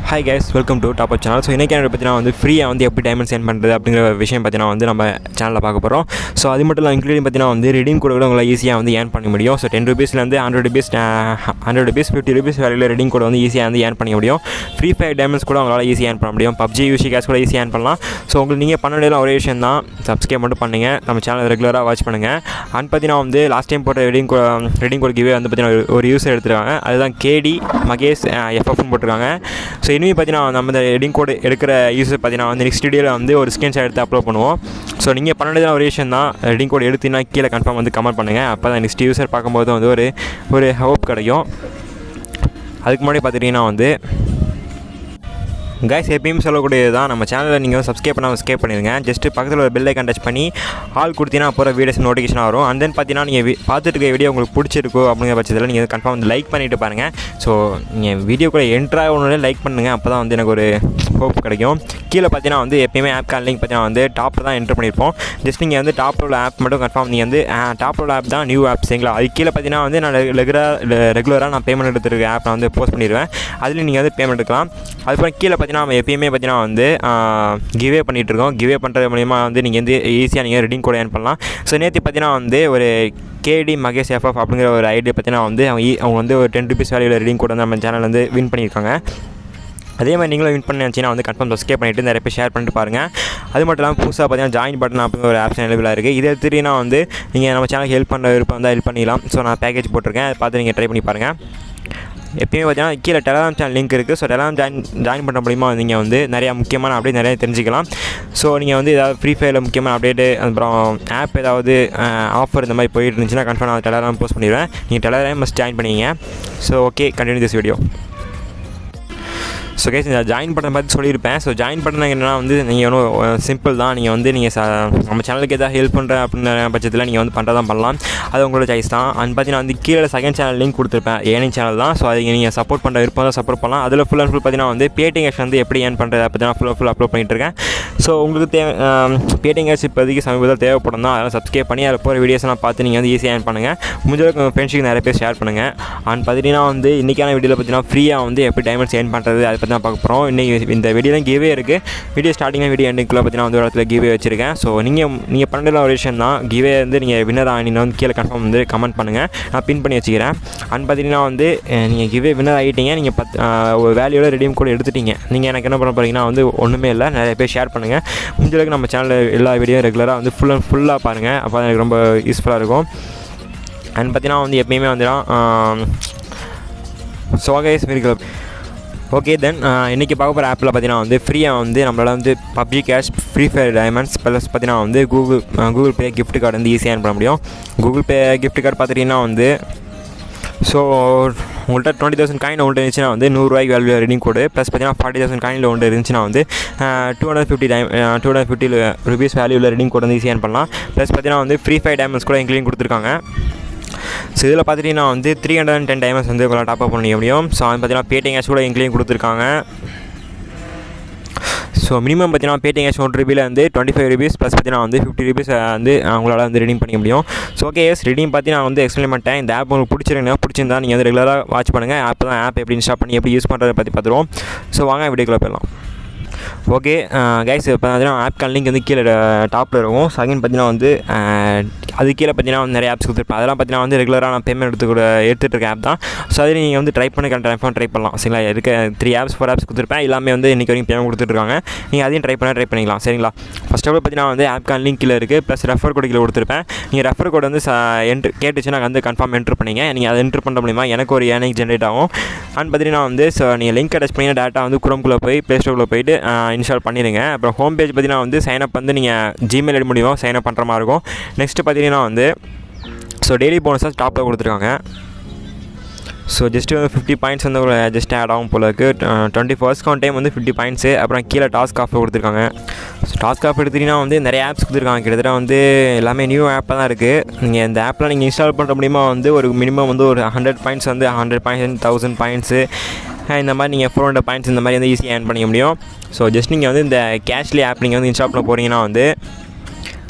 Hi guys welcome to top channel so இன்றைக்கி பார்த்தீங்கன்னா வந்து ஃப்ரீயாக வந்து எப்படி டைமண்ட் சென்ட் பண்ணுறது அப்படிங்கிற விஷயம் பார்த்தீங்கன்னா வந்து நம்ம சேனலில் பார்க்க போகிறோம் ஸோ அது மட்டும் இல்லை இன்க்ளூடிங் பார்த்தீங்கன்னா வந்து ரெடீம் கூட கூட உங்களை ஈஸியாக வந்து ஏர்ன் பண்ண முடியும் ஸோ டென் ருபீஸ்லேருந்து hundred rupees hundred rupees fifty rupees வேலையில் ரெடீம் கூட வந்து ஈஸியாக வந்து ஏர்ன் பண்ண முடியும் ஃப்ரீ ஃபயர் டைமண்ட்ஸ் கூட உங்களால் ஈஸியாக ஏர்ன் பண்ண முடியும் பப்ஜி யூசி கேஸ் கூட ஈஸியாக ஏர்ன் பண்ணலாம் ஸோ உங்களுக்கு நீங்கள் பண்ண வேண்டியது ஒரே விஷயம் தான் சப்ஸ்கிரைப் மட்டும் பண்ணுங்கள் நம்ம சேனல் ரெகுலராக வாட்ச் பண்ணுங்கள் அண்ட் பார்த்தீங்கன்னா வந்து லாஸ்ட் டைம் போட்ட ரெடிங் ரெடிங் கோட் கிவே வந்து பார்த்தீங்கன்னா ஒரு யூஸர் எடுத்துருக்காங்க அதுதான் கேடி மகேஷ் எஃப்எஃப்னு போட்டிருக்காங்க ஸோ இனிமே பார்த்தீங்கன்னா நம்ம இந்த ரெடிங் கோடு எடுக்கிற யூஸர் பார்த்தீங்கன்னா வந்து நெக்ஸ்ட் வீடியோவில் வந்து ஒரு ஸ்கிரீன்ஷாட் எடுத்து அப்லோட் பண்ணுவோம் ஸோ நீங்கள் பண்ண வேண்டியது ஒரு விஷயம் தான் ரெடிங் கோட் எடுத்தீங்கன்னா கீழே கன்ஃபார்ம் வந்து கமெண்ட் பண்ணுங்கள் அப்போ தான் நெக்ஸ்ட் யூஸர் பார்க்கும்போது வந்து ஒரு ஒரு ஹோப் கிடைக்கும் அதுக்கு முன்னாடி பார்த்துட்டிங்கன்னா வந்து கைஸ் எப்பயும் சொல்லக்கூடியது தான் நம்ம சேனலில் நீங்கள் சப்ஸ்கிரைப் பண்ணால் சப்ஸ்கிரைப் பண்ணிடுங்க ஜஸ்ட் பக்கத்தில் ஒரு பெல் ஐக்கன் டச் பண்ணி ஆல் கொடுத்தீங்கன்னா போகிற வீடியோஸ் நோட்டிஃபிகேஷன் வரும் அண்ட் தென் பார்த்தீங்கன்னா நீங்கள் வி- பார்த்துட்டு இருக்க வீடியோ உங்களுக்கு பிடிச்சிருக்கோ அப்படிங்கிற பட்சத்தில் நீங்கள் கன்ஃபார்ம் வந்து லைக் பண்ணிட்டு பாருங்கள் ஸோ நீங்கள் வீடியோக்குள்ளே என்ட்ரு ஆகணுன்னே லைக் பண்ணுங்கள் அப்போ தான் வந்து எனக்கு ஒரு ஹோப் கிடைக்கும் கீழே பார்த்தீங்கன்னா வந்து எப்பயுமே ஆப் கால் லிங்க் பார்த்தீங்கன்னா வந்து டாப்பில் தான் என்ட்ரு பண்ணியிருப்போம் ஜஸ்ட் நீங்கள் வந்து டாப்பில் உள்ள ஆப் மட்டும் கன்ஃபார்ம் நீங்கள் வந்து டாப்பில் உள்ள ஆப் தான் நியூ ஆப் சரிங்களா அது கீழே பார்த்தீங்கன்னா வந்து நான் ரெகுலராக ரெகுலராக நான் பேமெண்ட் எடுத்துருக்க ஆப் நான் வந்து போஸ்ட் பண்ணிடுவேன் அதுலேயும் நீங்கள் வந்து பேமெண்ட் எடுக்கலாம் அதுக்கப்புறம் கீழே பார்த்தீங்கன்னா நம்ம எப்பயுமே பார்த்தீங்கன்னா வந்து கிவே பண்ணிகிட்டு இருக்கோம் கிவே பண்ணுறது மூலிமா வந்து நீங்கள் வந்து ஈஸியாக நீங்கள் ரெடிங் கூட ஏர்ன் பண்ணலாம் ஸோ நேற்று பார்த்தீங்கன்னா வந்து ஒரு கேடி மகேஷ் எஃப்எஃப் அப்படிங்கிற ஒரு ஐடியா பார்த்தீங்கன்னா வந்து அவங்க ஈ- அவங்க வந்து ஒரு டென் ருபீஸ் வேலையில் ரெடிங் கூட வந்து நம்ம சேனல் வந்து வின் பண்ணியிருக்காங்க அதே மாதிரி நீங்களும் வின் பண்ணி நினச்சிங்கன்னா வந்து கன்ஃபார்ம் சப்ஸ்கிரைப் பண்ணிவிட்டு நிறைய பேர் ஷேர் பண்ணிட்டு பாருங்கள் அது மட்டும் இல்லாமல் புதுசாக பார்த்தீங்கன்னா ஜாயின் பட்டன் அப்படிங்கிற ஒரு ஆப்ஷன் அவைலபிளாக இருக்குது இதை எடுத்துட்டீங்கன்னா வந்து நீங்கள் நம்ம சேனலுக்கு ஹெல்ப் பண்ணுற விருப்பம் வந்து ஹெல்ப் பண்ணிக்கலாம் ஸோ நான் பேக்கேஜ் போட்டிருக்கேன் அதை பார்த்து நீங்கள் ட்ரை பண்ணி பாருங்கள் எப்பயுமே பார்த்தீங்கன்னா கீழே டெலகிராம் சேனல் லிங்க் இருக்குது ஸோ டெலகிராம் ஜாயின் ஜாயின் பண்ணுற மூலிமா நீங்கள் வந்து நிறையா முக்கியமான அப்டேட் நிறைய தெரிஞ்சுக்கலாம் ஸோ நீங்கள் வந்து ஏதாவது ஃப்ரீ ஃபயரில் முக்கியமான அப்டேட்டு அப்புறம் ஆப் ஏதாவது ஆஃபர் இந்த மாதிரி போயிட்டு இருந்துச்சுன்னா கன்ஃபார்ம் நான் டெலகிராம் போஸ்ட் பண்ணிடுவேன் நீங்கள் டெலகிராம் மஸ்ட் ஜாயின் பண்ணிங்க so okay continue this video so case இந்த ஜாயின் பட்டன் பற்றி சொல்லியிருப்பேன் ஸோ ஜாயின் பட்டன் என்னன்னா வந்து நீங்கள் ஒன்றும் சிம்பிள் தான் நீங்கள் வந்து நீங்கள் ச நம்ம சேனலுக்கு எதாவது ஹெல்ப் பண்ணுற அப்படின்ற பட்சத்தில் நீங்கள் வந்து பண்ணுறதா பண்ணலாம் அது உங்களோட சாய்ஸ் தான் அண்ட் பார்த்தீங்கன்னா வந்து கீழே செகண்ட் சேனல் லிங்க் கொடுத்துருப்பேன் ஏர்னிங் சேனல் தான் ஸோ அதை நீங்கள் சப்போர்ட் பண்ணுற விருப்பம் தான் சப்போர்ட் பண்ணலாம் அதில் ஃபுல் அண்ட் ஃபுல் பார்த்தீங்கன்னா வந்து பேட்டிங் ஆப்ஸ் வந்து எப்படி ஏர்ன் பண்ணுறது அப்படி தான் ஃபுல் ஃபுல் அப்லோட் பண்ணிட்டு இருக்கேன் ஸோ உங்களுக்கு தேவை பேட்டிங் ஆப்ஸ் இப்போதைக்கு சமீபத்தில் தேவைப்படும் தான் அதெல்லாம் சப்ஸ்கிரைப் பண்ணி அதில் போகிற வீடியோஸ்லாம் பார்த்து நீங்கள் வந்து ஈஸியாக ஏர்ன் பண்ணுங்கள் முடிஞ்சளவுக்கு உங்கள் ஃப்ரெண்ட்ஸுக்கு நிறைய பேர் ஷேர் பண்ணுங்கள் அண்ட் பார்த்தீங்கன்னா வந்து இன்றைக்கான வீடியோவில் பார்த்தீங்கன்னா ஃப்ரீயாக வந்து எப்படி டைமண்ட்ஸ் ஏர்ன் பண்ணுறது அதை பற்றி தான் பார்க்க போகிறோம் இன்றைக்கி இந்த வீடியோலாம் கிவே இருக்குது வீடியோ ஸ்டார்டிங்காக வீடியோ எண்டுக்குள்ளே பார்த்தீங்கன்னா வந்து ஒரு இடத்துல கிவே வச்சிருக்கேன் ஸோ நீங்கள் நீங்கள் பண்ணுற ஒரு விஷயம் தான் கிவே வந்து நீங்கள் வின்னர் ஆகினீங்க வந்து கீழே கன்ஃபார்ம் வந்து கமெண்ட் பண்ணுங்கள் நான் பின் பண்ணி வச்சுக்கிறேன் அண்ட் பார்த்தீங்கன்னா வந்து நீங்கள் கிவே வின்னர் ஆகிட்டீங்க நீங்கள் பத் அஹ், ஒரு வேல்யூவில் ரெடியும் கூட எடுத்துட்டீங்க நீங்கள் எனக்கு என்ன பண்ண போகிறீங்கன்னா வந்து ஒன்றுமே இல்லை நிறைய பேர் ஷேர் பண்ணுங்கள் முடிஞ்சளவுக்கு நம்ம சேனலில் எல்லா வீடியோ ரெகுலராக வந்து ஃபுல் அண்ட் ஃபுல்லாக பாருங்கள் அப்போ தான் எனக்கு ரொம்ப யூஸ்ஃபுல்லாக இருக்கும் அண்ட் பார்த்தீங்கன்னா வந்து எப்பயுமே வந்துடும் சோகேஸ் மிரிக்கல் ஓகே தென் இன்றைக்கி பார்க்க போகிற ஆப்பில் பார்த்தீங்கன்னா வந்து ஃப்ரீயாக வந்து நம்மளால் வந்து PUBG cash free fire diamonds plus பார்த்தீங்கன்னா வந்து Google Google Pay gift card வந்து ஈஸியாக ஏர்ன் பண்ண முடியும் கூகுள் பே gift கார்டு பார்த்துட்டிங்கன்னா வந்து ஸோ உங்கள்கிட்ட டுவெண்ட்டி தௌசண்ட் காயின் ஒன்று இருந்துச்சுன்னா வந்து நூறுரூவாய்க்கு வேல்யூ ரெடிங் கோடு ப்ளஸ் பார்த்தீங்கன்னா ஃபார்ட்டி தௌசண்ட் காயினில் ஒன்று இருந்துச்சுன்னா வந்து two hundred fifty time two hundred fifty rupees வேல்யூவில் ரெடிங் கோட் வந்து ஈஸியாக ஏர்ன் பண்ணலாம் ப்ளஸ் பார்த்தீங்கன்னா வந்து ஃப்ரீ ஃபயர் டைமண்ட்ஸ் கூட இன்க்ளூடிங் கொடுத்துருக்காங்க ஸோ இதில் பார்த்துட்டிங்கன்னா வந்து three hundred and ten diamonds வந்து உங்களால் டாப் அப் பண்ணிக்க முடியும் ஸோ அது பார்த்தீங்கன்னா பேடிஎம் கேஷ் கூட இன்க்ளூடிங் கொடுத்துருக்காங்க ஸோ மினிமம் பார்த்தீங்கன்னா பேடிஎம் கேஷ் ஒன் ருபியில் வந்து டுவெண்ட்டி ஃபைவ் ருபீஸ் ப்ளஸ் பார்த்தீங்கன்னா வந்து ஃபிஃப்டி ருபீஸ் வந்து உங்களால் வந்து ரெடீம் பண்ணிக்க முடியும் ஸோ ஓகே எஸ் ரெடீம் பார்த்து நான் வந்து எக்ஸ்பிளைன் பண்ணிட்டேன் இந்த ஆப் உங்களுக்கு பிடிச்சிருந்தா பிடிச்சிருந்தா நீங்கள் வந்து ரெகுலராக வாட்ச் பண்ணுங்கள் ஆப் தான் ஆப் எப்படி இன்ஸ்டால் பண்ணி எப்படி யூஸ் பண்ணுறதை பற்றி பார்த்துருவோம் ஸோ வாங்க வீடியோக்குள்ளே போயிடலாம் ஓகே கைஸ் இப்போ பார்த்தீங்கன்னா ஆப் கால் லிங்க் வந்து கீழே டாப்பில் இருக்கும் செகண்ட் பார்த்தீங்கன்னா வந்து அஹ், அது கீழே பார்த்தீங்கன்னா வந்து நிறைய ஆப்ஸ் கொடுத்துருப்பேன் அதெல்லாம் பார்த்தீங்கன்னா வந்து ரெகுலராக நான் பேமெண்ட் எடுத்து கூட எடுத்துகிட்டு இருக்க ஆப் தான் ஸோ அதில் நீங்கள் வந்து ட்ரை பண்ணி கண்டிப்பாக ட்ரை பண்ணலாம் சரிங்களா இருக்க த்ரீ ஆப்ஸ் ஃபோர் ஆப்ஸ் கொடுத்துருப்பேன் எல்லாமே வந்து இன்றைக்கி வரைக்கும் பேமெண்ட் கொடுத்துட்ருக்காங்க நீங்கள் அதையும் ட்ரை பண்ண ட்ரை பண்ணிக்கலாம் சரிங்களா ஃபஸ்ட் ஆஃப் ஆல் பார்த்தீங்கன்னா வந்து ஆப் கால் லிங்க் கீழே இருக்குது ப்ளஸ் ரெஃபர் கோடு கீழே கொடுத்துருப்பேன் நீங்கள் ரெஃபர் கோட் வந்து என்ட்ரு கேட்டுச்சுன்னா வந்து கன்ஃபார்ம் என்ட்ரு பண்ணீங்க நீங்கள் அதை என்ட்ரு பண்ண முடியுமா எனக்கு ஒரு ஏர்னிங் ஜென்ரேட் ஆகும் அண்ட் பார்த்தீங்கன்னா வந்து ஸோ நீங்கள் லிங்க் அட்டாச் பண்ணி டேட்டா வந்து குரோம்குள்ளே போய் ப்ளே ஸ்டோரில் போயிட்டு இன்ஸ்டால் பண்ணிடுங்க அப்புறம் ஹோம் பேஜ் பார்த்தீங்கன்னா வந்து சைன் அப் வந்து நீங்கள் ஜிமெயில் எடுக்க முடியும் சைன் அப் பண்ணுற மாதிரி இருக்கும் நெக்ஸ்ட்டு பார்த்தீங்கன்னா வந்து ஸோ டெய்லி போனஸாக டாப்பில் கொடுத்துருக்காங்க ஸோ ஜஸ்ட்டு வந்து ஃபிஃப்டி பாயிண்ட்ஸ் வந்து ஜஸ்ட் ஆட் ஆகும் போல இருக்குது டுவெண்ட்டி ஃபர்ஸ்ட் கவுண்ட் டைம் வந்து ஃபிஃப்டி பாயிண்ட்ஸு அப்புறம் கீழே டாஸ்க் ஆஃப் கொடுத்துருக்காங்க ஸோ டாஸ்க் ஆஃப் எடுத்தீங்கன்னா வந்து நிறைய ஆப்ஸ் கொடுத்துருக்காங்க கிட்டத்தட்ட வந்து எல்லாமே நியூ ஆப்பாக தான் இருக்குது நீங்கள் இந்த ஆப்பில் நீங்கள் இன்ஸ்டால் பண்ணுற மூலிமா வந்து ஒரு மினிமம் வந்து ஒரு ஹண்ட்ரட் பாயிண்ட்ஸ் வந்து ஹண்ட்ரட் பாயிண்ட்ஸ் தௌசண்ட் பாயிண்ட்ஸு இந்த மாதிரி நீங்கள் ஃபோர் ஹண்ட்ரட் பாயிண்ட்ஸ் இந்த மாதிரி வந்து ஈஸியாக ஏர்ன் பண்ணிக்க முடியும் ஸோ ஜஸ்ட் நீங்கள் வந்து இந்த கேஷ்லி ஆப் நீங்கள் வந்து இன்ஸ்டால் பண்ண போகிறீங்கன்னா வந்து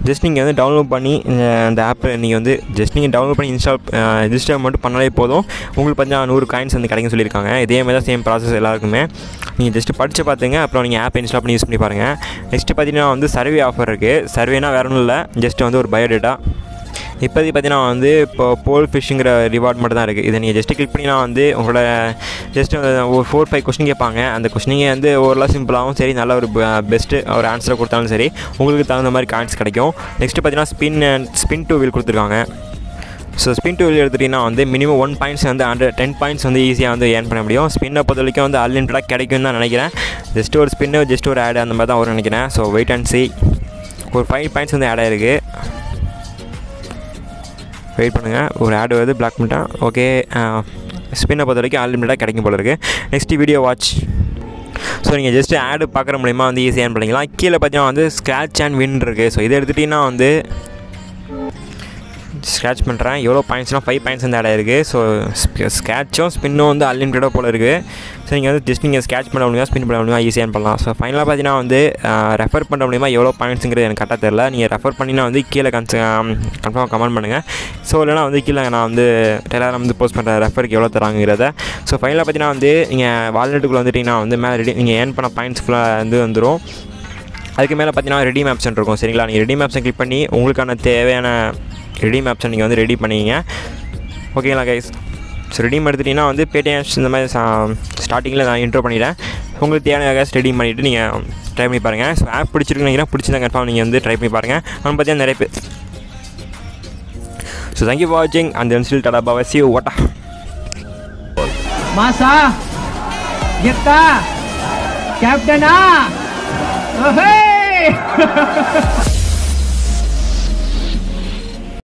ஜஸ்ட் நீங்கள் வந்து டவுன்லோட் பண்ணி அஹ், அந்த ஆப்பை நீங்கள் வந்து ஜஸ்ட் நீங்கள் டவுன்லோட் பண்ணி இன்ஸ்டால் ரிஜிஸ்டர் மட்டும் பண்ணாலே போதும் உங்களுக்கு பார்த்தீங்கன்னா நூறு காயின்ஸ் வந்து கிடைக்கும் சொல்லியிருக்காங்க இதே மாதிரி தான் சேம் ப்ராசஸ் எல்லாருக்குமே நீங்கள் ஜஸ்ட் படித்து பார்த்துங்க அப்புறம் நீங்கள் ஆப் இன்ஸ்டால் பண்ணி யூஸ் பண்ணி பாருங்கள் நெக்ஸ்ட்டு பார்த்தீங்கன்னா வந்து சர்வே ஆஃபர் இருக்குது சர்வேனா வேற ஒன்றும் இல்லை ஜஸ்ட் வந்து ஒரு பயோடேட்டா இப்போதைக்கு பார்த்தீங்கன்னா வந்து இப்போ போல் ஃபிஷ்ஷுங்கிற ரிவார்ட் மட்டும் தான் இருக்குது இதை நீங்கள் ஜஸ்ட்டு கிளிக் பண்ணினா வந்து உங்களோட ஜஸ்ட் ஒரு ஃபோர் ஃபைவ் கொஸ்டின் கேட்பாங்க அந்த கொஸ்டினிங்க வந்து ஓரளவு சிம்பிளாகவும் சரி நல்ல ஒரு பெஸ்ட்டு ஒரு ஆன்சரை கொடுத்தாலும் சரி உங்களுக்கு தகுந்த மாதிரி காயின்ஸ் கிடைக்கும் நெக்ஸ்ட்டு பார்த்தீங்கன்னா spin and spin the wheel கொடுத்துருக்காங்க ஸோ ஸ்பின் டூ வீல் எடுத்துட்டிங்கன்னா வந்து மினிமம் ஒன் பாயிண்ட்ஸ் வந்து ஹண்ட்ரட் டென் பாயிண்ட்ஸ் வந்து ஈஸியாக வந்து ஏர்ன் பண்ண முடியும் ஸ்பின்னை பொறுத்த வரைக்கும் வந்து அன்லிமிட்டடாக கிடைக்கும்னு தான் நினைக்கிறேன் ஜஸ்ட் ஒரு ஸ்பின்னு ஜஸ்ட் ஒரு ஆட் அந்த மாதிரி தான் வரும்னு நினைக்கிறேன் ஸோ வெயிட் அண்ட் சி ஒரு ஃபைவ் பாயிண்ட்ஸ் வந்து ஆட் ஆயிருக்கு வெயிட் பண்ணுங்கள் ஒரு ஆடு வருது பிளாக் பண்ணிட்டேன் ஓகே ஸ்பின்னை பொறுத்த வரைக்கும் அன்லிமிட்டடாக கிடைக்கும் போல இருக்குது நெக்ஸ்ட் வீடியோ வாட்ச் ஸோ நீங்கள் ஜஸ்ட் ஆடு பார்க்குற மூலிமா வந்து ஈஸியாக ஏர்ன் பண்ணிக்கலாம் கீழே பார்த்தீங்கன்னா வந்து ஸ்க்ராட்ச் அண்ட் வின் இருக்குது ஸோ இதை எடுத்துட்டிங்கன்னா வந்து ஸ்க்ராட்ச் பண்ணுறேன் எவ்வளோ பாயிண்ட்ஸ்னால் ஃபைவ் பாயிண்ட்ஸ் வந்து ஆட் ஆயிருக்கு ஸோ ஸ்க்ராட்சும் ஸ்பின்னும் வந்து அன்லிமிட்டடாக போல் இருக்குது ஸோ நீங்கள் வந்து ஜஸ்ட் நீங்கள் ஸ்கேட்ச் பண்ண முடியுமா ஸ்பின் பண்ண முடியுமா ஈஸியாக பண்ணலாம் ஸோ ஃபைனலாக பார்த்தீங்கன்னா வந்து ரெஃபர் பண்ண முடியுமா எவ்வளோ பாயிண்ட்ஸுங்கிறது எனக்கு கரெக்டாக தெரில நீங்கள் ரெஃபர் பண்ணினா வந்து கீழே கன்ஸ் கன்ஃபார்ம் கமெண்ட் பண்ணுங்கள் ஸோ இல்லைனா வந்து கீழே நான் வந்து டெலாரம் வந்து போஸ்ட் பண்ணுற ரெஃபருக்கு எவ்வளோ தராங்கிறத ஸோ ஃபைனலாக பார்த்தீங்கன்னா வந்து நீங்கள் வாலெட்டுக்குள்ளே வந்துட்டிங்கன்னா வந்து மேலே ரெடி நீங்கள் ஏர்ன் பண்ண பாயிண்ட்ஸ் ஃபுல்லாக வந்து வந்துடும் அதுக்கு மேலே பார்த்தீங்கன்னா ரெடி ஆப்ஷன் இருக்கும் சரிங்களா நீங்கள் ரெடி ஆப்ஷன் கிளிக் பண்ணி உங்களுக்கான தேவையான ரெடி ஆப்ஷன் நீங்கள் வந்து ரெடி பண்ணிங்க ஓகேங்களா கைஸ் ஸோ ரெடீம் எடுத்துட்டிங்கன்னா வந்து பேடிஎம் இந்த மாதிரி ஸ்டார்டிங்கில் நான் இன்ட்ரோ பண்ணிட்டேன் உங்களுக்கு தேவையான கேஸ் ரெடி பண்ணிவிட்டு நீங்கள் ட்ரை பண்ணி பாருங்கள் ஸோ ஆப் பிடிச்சிருக்குன்னு நினைக்கிறேன் பிடிச்சிருந்தா கன்ஃபார்ம் நீங்கள் வந்து ட்ரை பண்ணி பாருங்கள் அவன் பார்த்தீங்கன்னா நிறைய பேர் ஸோ தேங்க்யூ ஃபார் வாட்சிங் அந்த ஸ்டில் டாடா பாபா சி ஓட்டா Masa? Kita? Captain ah! Oh, hey!